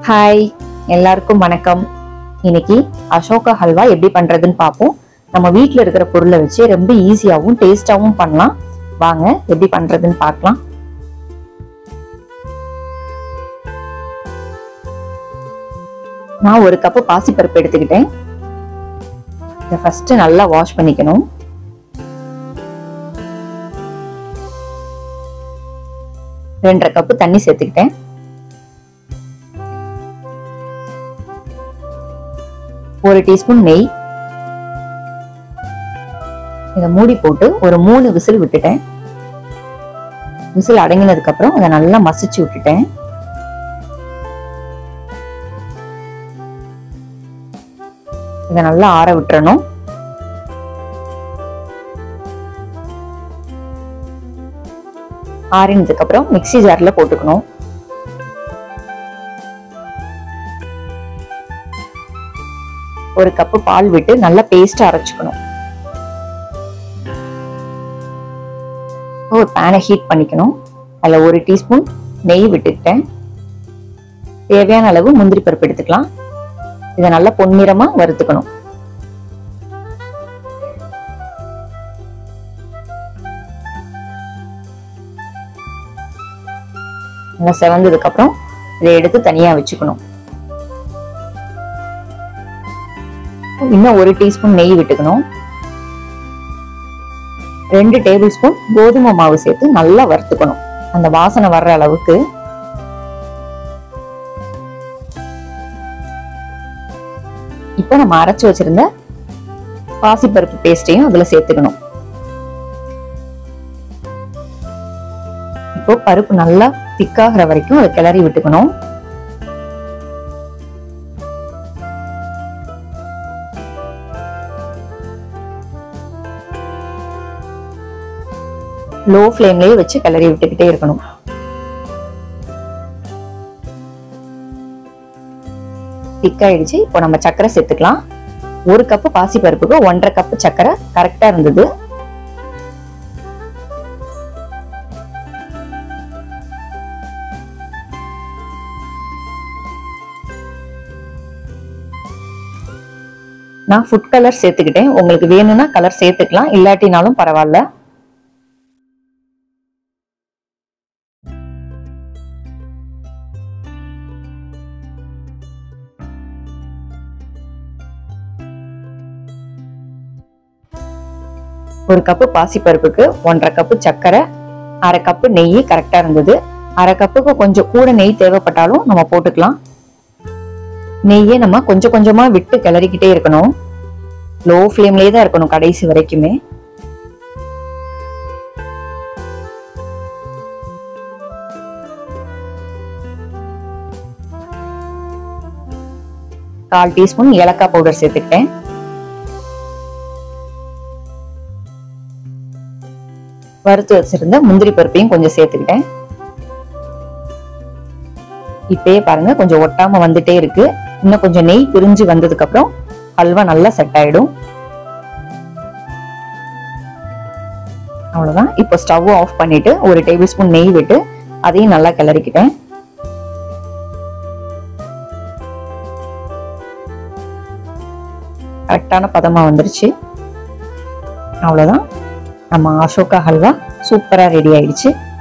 hi எல்லாருக்கும் வணக்கம் இன்னைக்கு அசோகா ஹல்வா எப்படி பண்றதுன்னு பார்ப்போம் நம்ம வீட்டில் இருக்கிற பொருளை வச்சு ரொம்ப ஈஸியாகவும் டேஸ்டாகவும் பண்ணலாம் வாங்க எப்படி பண்றதுன்னு பார்க்கலாம் நான் ஒரு கப்பு பாசிப்பருப்பு எடுத்துக்கிட்டேன் இதை ஃபர்ஸ்ட் நல்லா வாஷ் பண்ணிக்கணும் ரெண்டரை கப்பு தண்ணி சேர்த்துக்கிட்டேன் ஒரு டீஸ்பூன் நெய் இதை மூடி போட்டு ஒரு மூணு விசில் விட்டுட்டேன் விசில் அடங்கினதுக்கு அப்புறம் அதை நல்லா மசிச்சு விட்டுட்டேன் இதை நல்லா ஆற விட்டுறணும் ஆறினதுக்கு அப்புறம் மிக்சி ஜார்ல போட்டுக்கணும் ஒரு கப்பு பால் விட்டு நல்லா பேஸ்ட் அரைச்சுக்கணும் ஒரு பேனை ஹீட் பண்ணிக்கணும் அதில் ஒரு டீஸ்பூன் நெய் விட்டுக்கிட்டேன் தேவையான அளவு முந்திரி பருப்பு எடுத்துக்கலாம் இதை நல்லா பொன்னிறமா வறுத்துக்கணும் நல்லா செவந்ததுக்கு அப்புறம் இதை எடுத்து தனியா வச்சுக்கணும் இன்னும் ஒரு டீஸ்பூன் நெய் விட்டுக்கணும் ரெண்டு டேபிள் ஸ்பூன் கோதுமை மாவு சேர்த்து நல்லா வறுத்துக்கணும் அந்த வாசனை வர்ற அளவுக்கு இப்போ நம்ம அரைச்சு வச்சிருந்த பாசிப்பருப்பு பேஸ்டையும் அதுல சேர்த்துக்கணும் இப்போ பருப்பு நல்லா திக்காகிற வரைக்கும் அதை கிளறி விட்டுக்கணும் லோ ஃப்ளேம்லயே வச்சு கிளறி விட்டுக்கிட்டே இருக்கணும் திக்காயிடுச்சு இப்போ நம்ம சர்க்கரை சேர்த்துக்கலாம் ஒரு கப்பு பாசி பருப்புக்கு ஒன்றரை கப்பு சர்க்கரை கரெக்டா இருந்தது நான் ஃபுட் கலர் சேர்த்துக்கிட்டேன் உங்களுக்கு வேணும்னா கலர் சேர்த்துக்கலாம் இல்லாட்டினாலும் பரவாயில்ல ஒரு கப்பு பாசிப்பருப்புக்கு ஒன்றரை கப்பு சர்க்கரை அரை கப்பு நெய் கரெக்டா இருந்தது அரை கப்புக்கு கொஞ்சம் கூட நெய் தேவைப்பட்டாலும் நம்ம போட்டுக்கலாம் நெய்யை நம்ம கொஞ்சம் கொஞ்சமா விட்டு கிளறிக்கிட்டே இருக்கணும் லோ ஃப்ளேம்லயே தான் இருக்கணும் கடைசி வரைக்குமே கால் டீஸ்பூன் ஏலக்காய் பவுடர் சேர்த்துக்கிட்டேன் வறுத்து வச்சிருந்த முந்திரி பருப்பையும் கொஞ்சம் சேர்த்துக்கிட்டேன் இப்பயே பாருங்க கொஞ்சம் ஒட்டாம வந்துட்டே இருக்கு இன்னும் கொஞ்சம் நெய் பிரிஞ்சு வந்ததுக்கு அப்புறம் ஹல்வா நல்லா செட் ஆயிடும் அவ்வளவுதான் இப்போ ஸ்டவ் ஆஃப் பண்ணிட்டு ஒரு டேபிள் ஸ்பூன் நெய் விட்டு அதையும் நல்லா கிளறிக்கிட்டேன் கரெக்டான பதமா வந்துருச்சு அவ்வளவுதான் நம்ம அசோகா ஹல்வா சூப்பரா ரெடி ஆயிடுச்சு